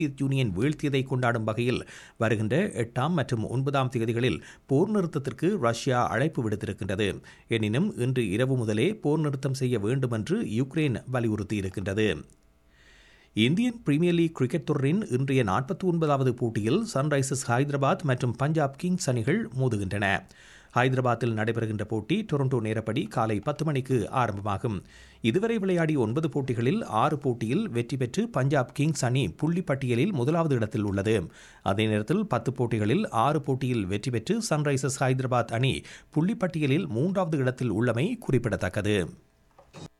Soviet union வீழ்த்தியதை கொண்டாடும் வகையில் வருகின்ற எட்டாம் மற்றும் ஒன்பதாம் தேதிகளில் போர் நிறுத்தத்திற்கு ரஷ்யா அழைப்பு விடுத்திருக்கின்றது எனினும் இன்று இரவு முதலே போர் நிறுத்தம் செய்ய வேண்டும் என்று யுக்ரைன் வலியுறுத்தியிருக்கின்றது இந்தியன் பிரீமியர் லீக் கிரிக்கெட் தொடரின் இன்றைய நாற்பத்தி ஒன்பதாவது போட்டியில் சன்ரைசர்ஸ் ஹைதராபாத் மற்றும் பஞ்சாப் கிங்ஸ் அணிகள் மோதுகின்றன ஹைதராபாத்தில் நடைபெறுகின்ற போட்டி டொரண்டோ நேரப்படி காலை பத்து மணிக்கு ஆரம்பமாகும் இதுவரை விளையாடிய ஒன்பது போட்டிகளில் ஆறு போட்டியில் வெற்றி பெற்று பஞ்சாப் கிங்ஸ் அணி புள்ளி பட்டியலில் முதலாவது இடத்தில் உள்ளது அதே நேரத்தில் பத்து போட்டிகளில் ஆறு போட்டியில் வெற்றி பெற்று சன்ரைசர்ஸ் ஹைதராபாத் அணி புள்ளி பட்டியலில் மூன்றாவது இடத்தில் உள்ளமை குறிப்பிடத்தக்கது